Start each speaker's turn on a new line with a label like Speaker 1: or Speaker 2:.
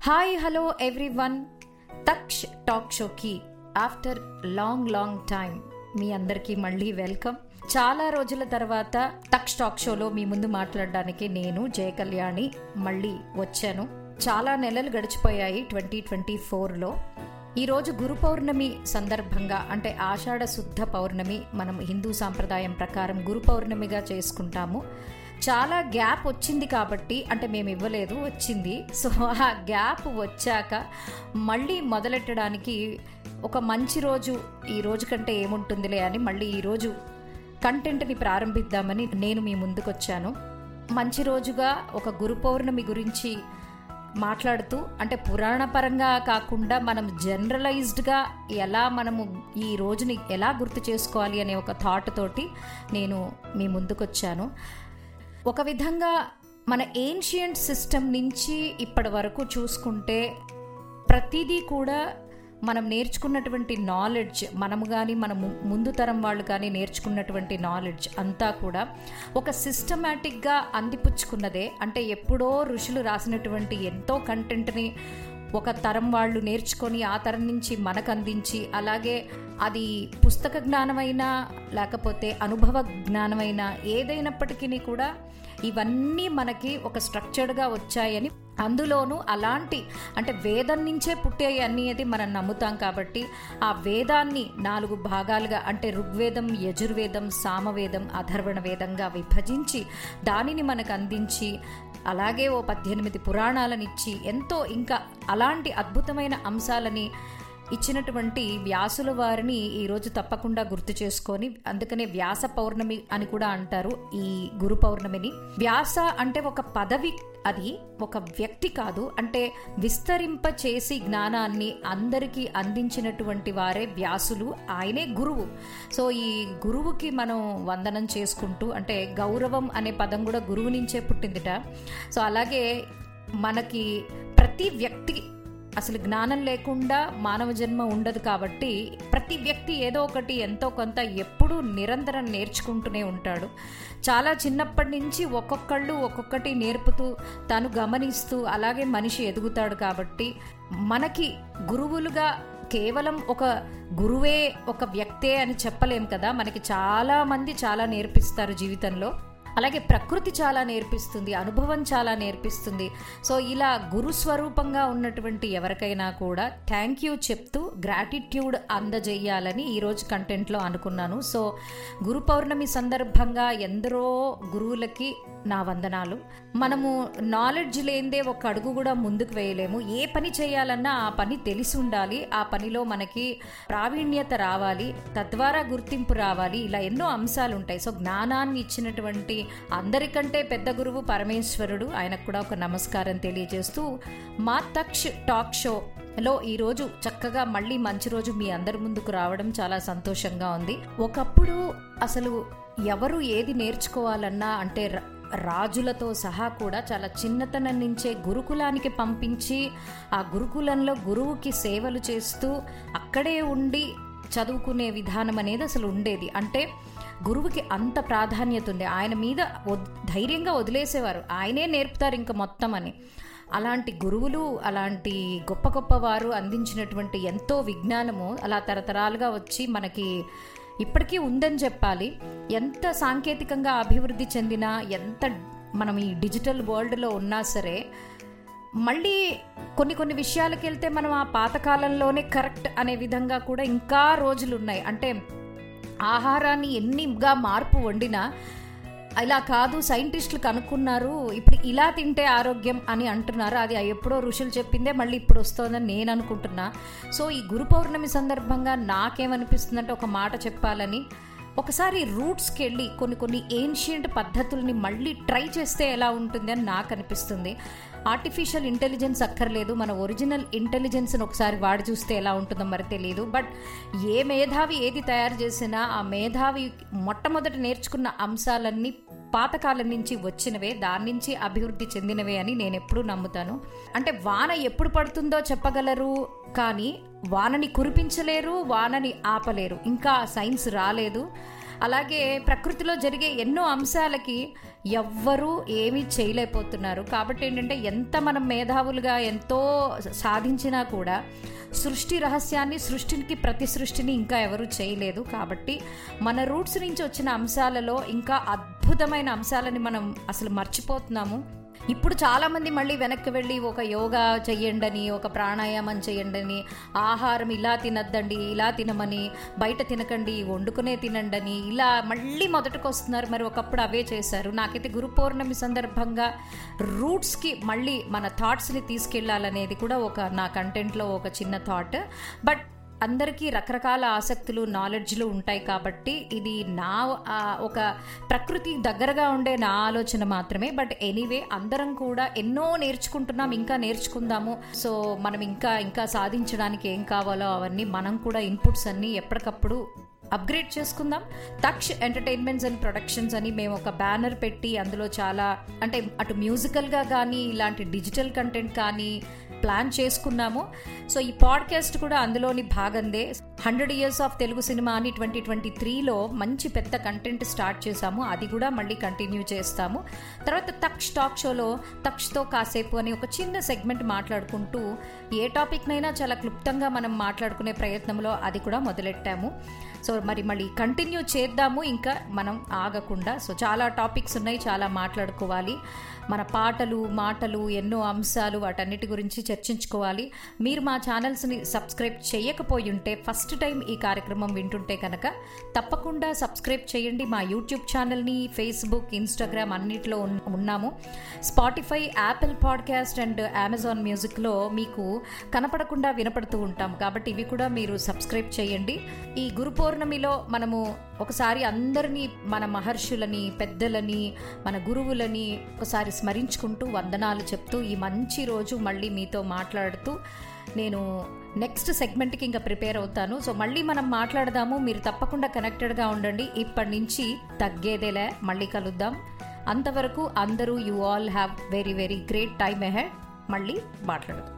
Speaker 1: hi hello everyone తక్ష్ talk షోకి after long long time మీ అందరికీ మళ్ళీ వెల్కమ్ చాలా రోజుల తర్వాత తక్ష్ టాక్ షోలో మీ ముందు మాట్లాడడానికి నేను జయ కళ్యాణి మళ్ళీ వచ్చాను చాలా నెలలు గడిచిపోయాయి ట్వంటీ ట్వంటీ ఫోర్లో ఈరోజు గురు పౌర్ణమి సందర్భంగా అంటే ఆషాఢ శుద్ధ పౌర్ణమి మనం హిందూ సాంప్రదాయం ప్రకారం గురు పౌర్ణమిగా చేసుకుంటాము చాలా గ్యాప్ వచ్చింది కాబట్టి అంటే మేము ఇవ్వలేదు వచ్చింది సో ఆ గ్యాప్ వచ్చాక మళ్ళీ మొదలెట్టడానికి ఒక మంచి రోజు ఈ రోజు కంటే ఏముంటుందిలే అని మళ్ళీ ఈరోజు కంటెంట్ని ప్రారంభిద్దామని నేను మీ ముందుకొచ్చాను మంచి రోజుగా ఒక గురు పౌర్ణమి గురించి మాట్లాడుతూ అంటే పురాణ పరంగా కాకుండా మనం జనరలైజ్డ్గా ఎలా మనము ఈ రోజుని ఎలా గుర్తు చేసుకోవాలి అనే ఒక థాట్ తోటి నేను మీ ముందుకొచ్చాను ఒక విధంగా మన ఏన్షియంట్ సిస్టమ్ నుంచి ఇప్పటి వరకు చూసుకుంటే ప్రతిదీ కూడా మనం నేర్చుకున్నటువంటి నాలెడ్జ్ మనము కానీ మన ము- ముందు తరం వాళ్ళు కానీ నేర్చుకున్నటువంటి నాలెడ్జ్ అంతా కూడా ఒక సిస్టమేటిక్గా అందిపుచ్చుకున్నదే అంటే ఎప్పుడో ఋషులు రాసినటువంటి ఎంతో కంటెంట్ని ఒక తరం వాళ్ళు నేర్చుకొని ఆ తరం నుంచి మనకు అందించి అలాగే అది పుస్తక జ్ఞానమైనా లేకపోతే అనుభవ జ్ఞానమైనా ఏదైనప్పటికీ కూడా ఇవన్నీ మనకి ఒక స్ట్రక్చర్డ్గా వచ్చాయని అందులోనూ అలాంటి అంటే వేదం నుంచే పుట్టాయి అనేది మనం నమ్ముతాం కాబట్టి ఆ వేదాన్ని నాలుగు భాగాలుగా అంటే ఋగ్వేదం యజుర్వేదం సామవేదం అధర్వణ వేదంగా విభజించి దానిని మనకు అందించి అలాగే ఓ పద్దెనిమిది పురాణాలనిచ్చి ఎంతో ఇంకా అలాంటి అద్భుతమైన అంశాలని ఇచ్చినటువంటి వ్యాసుల వారిని ఈరోజు తప్పకుండా గుర్తు చేసుకొని అందుకనే వ్యాస పౌర్ణమి అని కూడా అంటారు ఈ గురు పౌర్ణమిని వ్యాస అంటే ఒక పదవి అది ఒక వ్యక్తి కాదు అంటే విస్తరింప చేసి జ్ఞానాన్ని అందరికీ అందించినటువంటి వారే వ్యాసులు ఆయనే గురువు సో ఈ గురువుకి మనం వందనం చేసుకుంటూ అంటే గౌరవం అనే పదం కూడా గురువు నుంచే పుట్టిందిట సో అలాగే మనకి ప్రతి వ్యక్తి అసలు జ్ఞానం లేకుండా మానవ జన్మ ఉండదు కాబట్టి ప్రతి వ్యక్తి ఏదో ఒకటి ఎంతో కొంత ఎప్పుడూ నిరంతరం నేర్చుకుంటూనే ఉంటాడు చాలా చిన్నప్పటి నుంచి ఒక్కొక్కళ్ళు ఒక్కొక్కటి నేర్పుతూ తాను గమనిస్తూ అలాగే మనిషి ఎదుగుతాడు కాబట్టి మనకి గురువులుగా కేవలం ఒక గురువే ఒక వ్యక్తే అని చెప్పలేం కదా మనకి చాలా మంది చాలా నేర్పిస్తారు జీవితంలో అలాగే ప్రకృతి చాలా నేర్పిస్తుంది అనుభవం చాలా నేర్పిస్తుంది సో ఇలా గురు స్వరూపంగా ఉన్నటువంటి ఎవరికైనా కూడా థ్యాంక్ యూ చెప్తూ గ్రాటిట్యూడ్ అందజేయాలని ఈరోజు కంటెంట్లో అనుకున్నాను సో గురు పౌర్ణమి సందర్భంగా ఎందరో గురువులకి నా వందనాలు మనము నాలెడ్జ్ లేనిదే ఒక అడుగు కూడా ముందుకు వేయలేము ఏ పని చేయాలన్నా ఆ పని తెలిసి ఉండాలి ఆ పనిలో మనకి ప్రావీణ్యత రావాలి తద్వారా గుర్తింపు రావాలి ఇలా ఎన్నో అంశాలు ఉంటాయి సో జ్ఞానాన్ని ఇచ్చినటువంటి అందరికంటే పెద్ద గురువు పరమేశ్వరుడు ఆయనకు కూడా ఒక నమస్కారం తెలియజేస్తూ మా తక్ష్ టాక్ షో లో ఈరోజు చక్కగా మళ్ళీ మంచి రోజు మీ అందరి ముందుకు రావడం చాలా సంతోషంగా ఉంది ఒకప్పుడు అసలు ఎవరు ఏది నేర్చుకోవాలన్నా అంటే ర- రాజులతో సహా కూడా చాలా చిన్నతనం నుంచే గురుకులానికి పంపించి ఆ గురుకులంలో గురువుకి సేవలు చేస్తూ అక్కడే ఉండి చదువుకునే విధానం అనేది అసలు ఉండేది అంటే గురువుకి అంత ప్రాధాన్యత ఉంది ఆయన మీద వద్- ధైర్యంగా వదిలేసేవారు ఆయనే నేర్పుతారు ఇంకా మొత్తం అని అలాంటి గురువులు అలాంటి గొప్ప గొప్ప వారు అందించినటువంటి ఎంతో విజ్ఞానము అలా తరతరాలుగా వచ్చి మనకి ఇప్పటికీ ఉందని చెప్పాలి ఎంత సాంకేతికంగా అభివృద్ధి చెందినా ఎంత మనం ఈ డిజిటల్ వరల్డ్లో ఉన్నా సరే మళ్ళీ కొన్ని కొన్ని విషయాలకు వెళ్తే మనం ఆ పాతకాలంలోనే కరెక్ట్ అనే విధంగా కూడా ఇంకా రోజులు ఉన్నాయి అంటే ఆహారాన్ని ఎన్నిగా మార్పు వండినా ఇలా కాదు సైంటిస్టులు కనుక్కున్నారు ఇప్పుడు ఇలా తింటే ఆరోగ్యం అని అంటున్నారు అది ఎప్పుడో ఋషులు చెప్పిందే మళ్ళీ ఇప్పుడు వస్తుందని నేను అనుకుంటున్నా సో ఈ గురు పౌర్ణమి సందర్భంగా నాకేమనిపిస్తుందంటే ఒక మాట చెప్పాలని ఒకసారి రూట్స్కి వెళ్ళి కొన్ని కొన్ని ఏన్షియంట్ పద్ధతుల్ని మళ్ళీ ట్రై చేస్తే ఎలా ఉంటుంది అని నాకు అనిపిస్తుంది ఆర్టిఫిషియల్ ఇంటెలిజెన్స్ అక్కర్లేదు మన ఒరిజినల్ ఇంటెలిజెన్స్ని ఒకసారి వాడి చూస్తే ఎలా ఉంటుందో మరి తెలియదు బట్ ఏ మేధావి ఏది తయారు చేసినా ఆ మేధావి మొట్టమొదట నేర్చుకున్న అంశాలన్నీ పాతకాలం నుంచి వచ్చినవే దాని నుంచి అభివృద్ధి చెందినవే అని నేను ఎప్పుడూ నమ్ముతాను అంటే వాన ఎప్పుడు పడుతుందో చెప్పగలరు కానీ వానని కురిపించలేరు వానని ఆపలేరు ఇంకా సైన్స్ రాలేదు అలాగే ప్రకృతిలో జరిగే ఎన్నో అంశాలకి ఎవ్వరూ ఏమీ చేయలేకపోతున్నారు కాబట్టి ఏంటంటే ఎంత మనం మేధావులుగా ఎంతో సాధించినా కూడా సృష్టి రహస్యాన్ని సృష్టికి ప్రతి సృష్టిని ఇంకా ఎవరు చేయలేదు కాబట్టి మన రూట్స్ నుంచి వచ్చిన అంశాలలో ఇంకా అద్భుతమైన అంశాలని మనం అసలు మర్చిపోతున్నాము ఇప్పుడు చాలామంది మళ్ళీ వెనక్కి వెళ్ళి ఒక యోగా చెయ్యండి ఒక ప్రాణాయామం చేయండి అని ఆహారం ఇలా తినద్దండి ఇలా తినమని బయట తినకండి వండుకునే తినండి అని ఇలా మళ్ళీ మొదటకు వస్తున్నారు మరి ఒకప్పుడు అవే చేశారు నాకైతే గురు పౌర్ణమి సందర్భంగా రూట్స్కి మళ్ళీ మన థాట్స్ని తీసుకెళ్ళాలనేది కూడా ఒక నా కంటెంట్లో ఒక చిన్న థాట్ బట్ అందరికీ రకరకాల ఆసక్తులు నాలెడ్జ్లు ఉంటాయి కాబట్టి ఇది నా ఆ, ఒక ప్రకృతి దగ్గరగా ఉండే నా ఆలోచన మాత్రమే బట్ ఎనీవే అందరం కూడా ఎన్నో నేర్చుకుంటున్నాం ఇంకా నేర్చుకుందాము సో మనం ఇంకా ఇంకా సాధించడానికి ఏం కావాలో అవన్నీ మనం కూడా ఇన్పుట్స్ అన్నీ ఎప్పటికప్పుడు అప్గ్రేడ్ చేసుకుందాం తక్ష్ ఎంటర్టైన్మెంట్స్ అండ్ ప్రొడక్షన్స్ అని మేము ఒక బ్యానర్ పెట్టి అందులో చాలా అంటే అటు మ్యూజికల్గా కానీ ఇలాంటి డిజిటల్ కంటెంట్ కానీ ప్లాన్ చేసుకున్నాము సో ఈ పాడ్కాస్ట్ కూడా అందులోని భాగందే hundred years of Telugu cinema అని ట్వంటీ ట్వంటీ త్రీలో మంచి పెద్ద కంటెంట్ స్టార్ట్ చేశాము అది కూడా మళ్ళీ కంటిన్యూ చేస్తాము తర్వాత తక్ష్ టాక్ షోలో తక్షతో కాసేపు అని ఒక చిన్న సెగ్మెంట్ మాట్లాడుకుంటూ ఏ టాపిక్నైనా చాలా క్లుప్తంగా మనం మాట్లాడుకునే ప్రయత్నంలో అది కూడా మొదలెట్టాము సో మరి మళ్ళీ కంటిన్యూ చేద్దాము ఇంకా మనం ఆగకుండా సో చాలా టాపిక్స్ ఉన్నాయి చాలా మాట్లాడుకోవాలి మన పాటలు మాటలు ఎన్నో అంశాలు వాటన్నిటి గురించి చర్చించుకోవాలి మీరు మా ఛానల్స్ని సబ్స్క్రైబ్ చేయకపోయి ఉంటే ఫస్ట్ టైం ఈ కార్యక్రమం వింటుంటే కనుక తప్పకుండా సబ్స్క్రైబ్ చేయండి మా యూట్యూబ్ ఛానల్ని ఫేస్బుక్ ఇన్స్టాగ్రామ్ అన్నిటిలో ఉన్- ఉన్నాము Spotify Apple podcast and Amazon మ్యూజిక్లో మీకు కనపడకుండా వినపడుతూ ఉంటాం కాబట్టి ఇవి కూడా మీరు సబ్స్క్రైబ్ చేయండి ఈ గురు పౌర్ణమిలో మనము ఒకసారి అందరినీ మన మహర్షులని పెద్దలని మన గురువులని ఒకసారి స్మరించుకుంటూ వందనాలు చెప్తూ ఈ మంచి రోజు మళ్ళీ మీతో మాట్లాడుతూ నేను నెక్స్ట్ సెగ్మెంట్కి ఇంకా ప్రిపేర్ అవుతాను సో మళ్ళీ మనం మాట్లాడదాము మీరు తప్పకుండా కనెక్టెడ్గా ఉండండి ఇప్పటి నుంచి తగ్గేదేలే మళ్ళీ కలుద్దాం అంతవరకు అందరూ you all have very very great time ahead మళ్ళీ మాట్లాడదాం